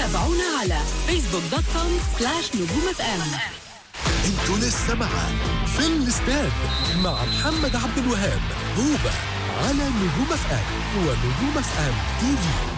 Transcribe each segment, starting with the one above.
تابعونا على فيسبوك دوت كوم سلاش نجوم اف ام انتوا لسه مع في الاستاد مع محمد عبد الوهاب هوبا على نجوم اف ام ونجوم اف ام تي في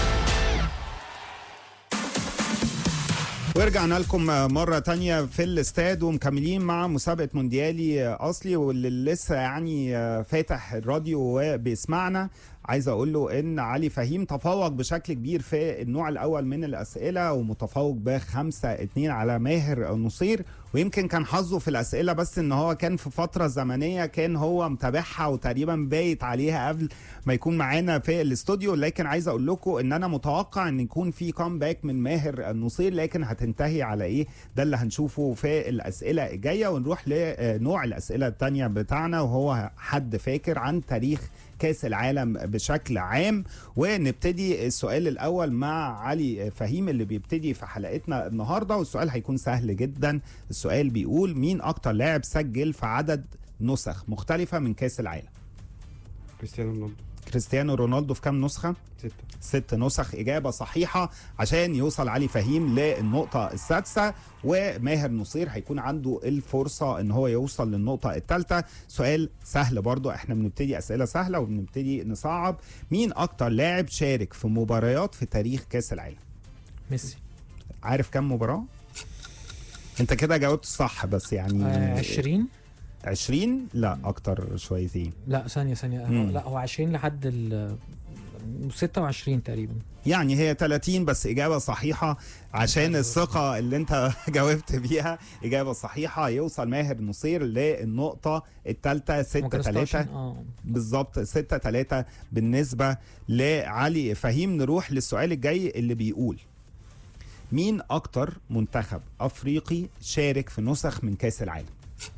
ورجعنا لكم مرة تانية في الاستاد ومكملين مع مسابقة مونديالي أصلي واللي لسه يعني فاتح الراديو وبيسمعنا عايز اقول له ان علي فهيم تفوق بشكل كبير في النوع الاول من الاسئله ومتفوق بخمسة اتنين على ماهر نصير ويمكن كان حظه في الاسئله بس ان هو كان في فتره زمنيه كان هو متابعها وتقريبا بايت عليها قبل ما يكون معانا في الاستوديو لكن عايز اقول لكم ان انا متوقع ان يكون في كومباك من ماهر نصير لكن هتنتهي على ايه ده اللي هنشوفه في الاسئله الجايه ونروح لنوع الاسئله الثانيه بتاعنا وهو حد فاكر عن تاريخ كاس العالم بشكل عام ونبتدي السؤال الاول مع علي فهيم اللي بيبتدي في حلقتنا النهارده والسؤال هيكون سهل جدا السؤال بيقول مين اكتر لاعب سجل في عدد نسخ مختلفه من كاس العالم كريستيانو رونالدو كريستيانو رونالدو في كام نسخه ستة ست نسخ إجابة صحيحة عشان يوصل علي فهيم للنقطة السادسة وماهر نصير هيكون عنده الفرصة ان هو يوصل للنقطة الثالثة سؤال سهل برضو احنا بنبتدي أسئلة سهلة وبنبتدي نصعب مين أكتر لاعب شارك في مباريات في تاريخ كأس العالم ميسي عارف كم مباراة؟ انت كده جاوبت صح بس يعني آه 20 20 لا اكتر شويتين لا ثانية ثانية مم. لا هو 20 لحد ال 26 تقريبا يعني هي 30 بس إجابة صحيحة عشان الثقة اللي أنت جاوبت بيها إجابة صحيحة يوصل ماهر نصير للنقطة الثالثة 6 هو كان 3 26 اه بالظبط 6 3 بالنسبة لعلي فهيم نروح للسؤال الجاي اللي بيقول مين أكتر منتخب أفريقي شارك في نسخ من كأس العالم؟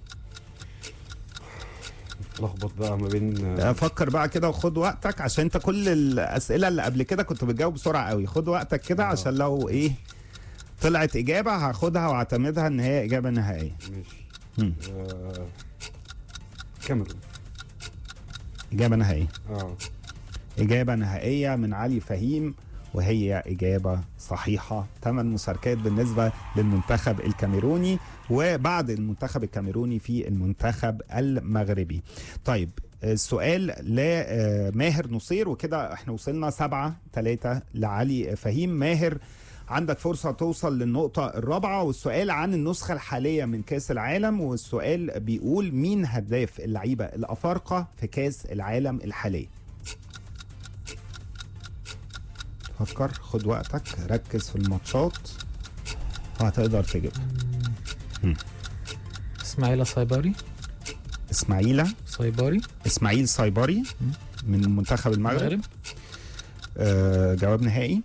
لخبط بقى ما بين فكر بقى كده وخد وقتك عشان انت كل الاسئله اللي قبل كده كنت بتجاوب بسرعه قوي خد وقتك كده عشان لو ايه طلعت اجابه هاخدها واعتمدها ان هي اجابه نهائيه ماشي مم. آه، كاميرون اجابه نهائيه اه اجابه نهائيه من علي فهيم وهي اجابه صحيحه ثمان مشاركات بالنسبه للمنتخب الكاميروني وبعد المنتخب الكاميروني في المنتخب المغربي طيب السؤال لماهر نصير وكده احنا وصلنا سبعة ثلاثة لعلي فهيم ماهر عندك فرصة توصل للنقطة الرابعة والسؤال عن النسخة الحالية من كأس العالم والسؤال بيقول مين هداف اللعيبة الأفارقة في كأس العالم الحالي فكر خد وقتك ركز في الماتشات وهتقدر تجيب اسماعيل صيباري اسماعيلة صيباري اسماعيل صيبري من منتخب المغرب المغرب آه جواب نهائي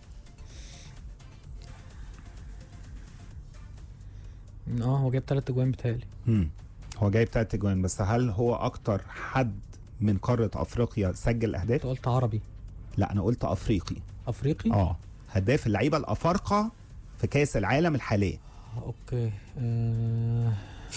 اه هو جايب ثلاث اجوان بتهيألي مم. هو جايب تلات اجوان بس هل هو اكتر حد من قارة افريقيا سجل اهداف؟ انت قلت عربي لا انا قلت افريقي افريقي اه هداف اللعيبة الافارقة في كاس العالم الحالية آه، اوكي آه...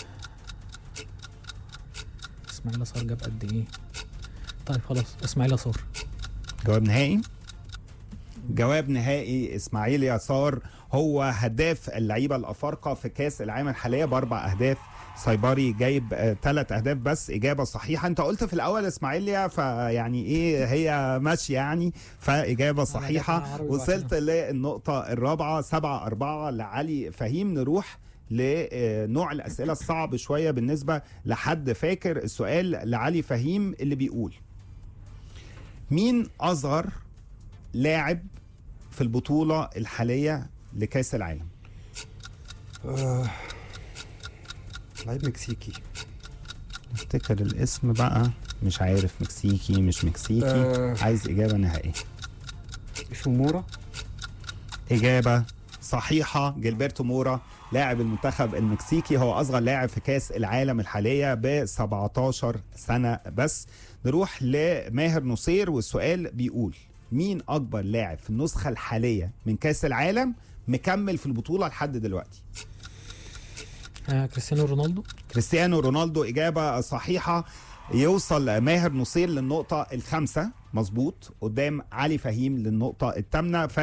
اسماعيل صار جاب قد ايه طيب خلاص اسماعيل صار جواب نهائي جواب نهائي اسماعيل يسار هو هداف اللعيبه الافارقه في كاس العالم الحاليه باربع اهداف سايباري جايب ثلاث اهداف بس اجابه صحيحه انت قلت في الاول اسماعيليا فيعني ايه هي ماشيه يعني فاجابه جت صحيحه مع عربي وصلت للنقطه الرابعه سبعة أربعة لعلي فهيم نروح لنوع الاسئله الصعب شويه بالنسبه لحد فاكر السؤال لعلي فهيم اللي بيقول مين اصغر لاعب في البطوله الحاليه لكاس العالم آه، لعيب مكسيكي افتكر الاسم بقى مش عارف مكسيكي مش مكسيكي آه. عايز اجابه نهائيه اسمه مورا إجابة صحيحة جilberto مورا لاعب المنتخب المكسيكي هو أصغر لاعب في كأس العالم الحالية ب 17 سنة بس نروح لماهر نصير والسؤال بيقول مين أكبر لاعب في النسخة الحالية من كأس العالم مكمل في البطولة لحد دلوقتي آه كريستيانو رونالدو كريستيانو رونالدو إجابة صحيحة يوصل ماهر نصير للنقطة الخامسة مظبوط قدام علي فهيم للنقطة الثامنة